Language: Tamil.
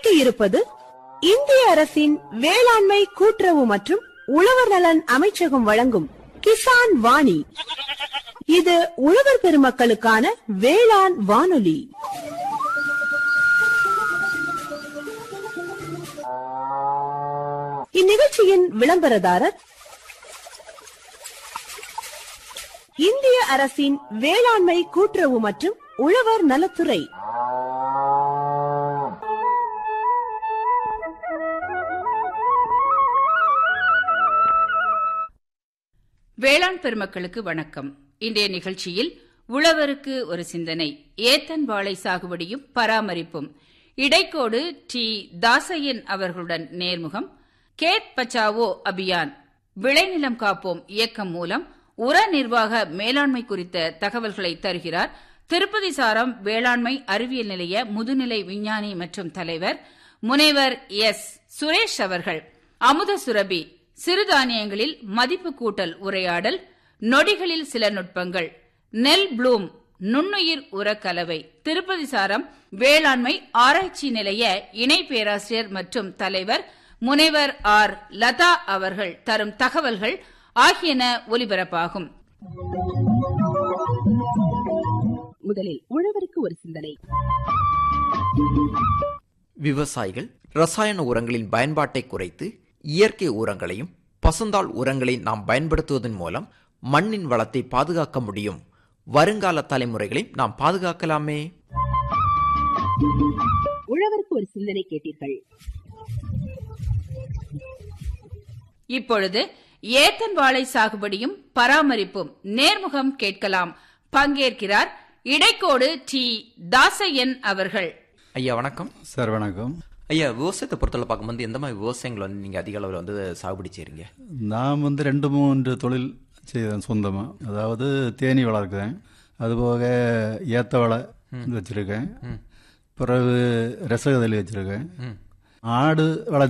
கேட்க இருப்பது இந்திய அரசின் வேளாண்மை கூட்டுறவு மற்றும் உழவர் நலன் அமைச்சகம் வழங்கும் கிசான் வாணி இது உழவர் பெருமக்களுக்கான வேளாண் வானொலி இந்நிகழ்ச்சியின் விளம்பரதாரர் இந்திய அரசின் வேளாண்மை கூட்டுறவு மற்றும் உழவர் நலத்துறை வேளாண் பெருமக்களுக்கு வணக்கம் இன்றைய நிகழ்ச்சியில் உழவருக்கு ஒரு சிந்தனை ஏத்தன் வாழை சாகுபடியும் பராமரிப்பும் இடைக்கோடு டி தாசையன் அவர்களுடன் நேர்முகம் கேத் பச்சாவோ அபியான் விளைநிலம் காப்போம் இயக்கம் மூலம் உர நிர்வாக மேலாண்மை குறித்த தகவல்களை தருகிறார் திருப்பதி சாரம் வேளாண்மை அறிவியல் நிலைய முதுநிலை விஞ்ஞானி மற்றும் தலைவர் முனைவர் எஸ் சுரேஷ் அவர்கள் அமுத சுரபி சிறுதானியங்களில் மதிப்பு கூட்டல் உரையாடல் நொடிகளில் சில நுட்பங்கள் நெல் ப்ளூம் நுண்ணுயிர் உரக்கலவை திருப்பதி சாரம் வேளாண்மை ஆராய்ச்சி நிலைய இணை பேராசிரியர் மற்றும் தலைவர் முனைவர் ஆர் லதா அவர்கள் தரும் தகவல்கள் ஆகியன ஒலிபரப்பாகும் முதலில் உழவருக்கு ஒரு சிந்தனை விவசாயிகள் ரசாயன உரங்களின் பயன்பாட்டை குறைத்து இயற்கை உரங்களையும் பசுந்தாள் உரங்களை நாம் பயன்படுத்துவதன் மூலம் மண்ணின் வளத்தை பாதுகாக்க முடியும் வருங்கால தலைமுறைகளை நாம் பாதுகாக்கலாமே உழவருக்கு ஒரு சிந்தனை கேட்டீர்கள் இப்பொழுது ஏத்தன் வாழை சாகுபடியும் பராமரிப்பும் நேர்முகம் கேட்கலாம் பங்கேற்கிறார் இடைக்கோடு டி தாசையன் அவர்கள் ஐயா வணக்கம் சார் வணக்கம் ஐயா விவசாயத்தை பொறுத்தவரை பார்க்கும்போது எந்த மாதிரி விவசாயங்கள் வந்து நீங்க அதிக அளவில் வந்து சாகுபடி செய்றீங்க நான் வந்து ரெண்டு மூன்று தொழில் செய்தேன் சொந்தமாக அதாவது தேனி வளர்க்குறேன் அதுபோக ஏத்த வலை வச்சுருக்கேன் பிறகு ரசகதலி வச்சுருக்கேன் ஆடு வள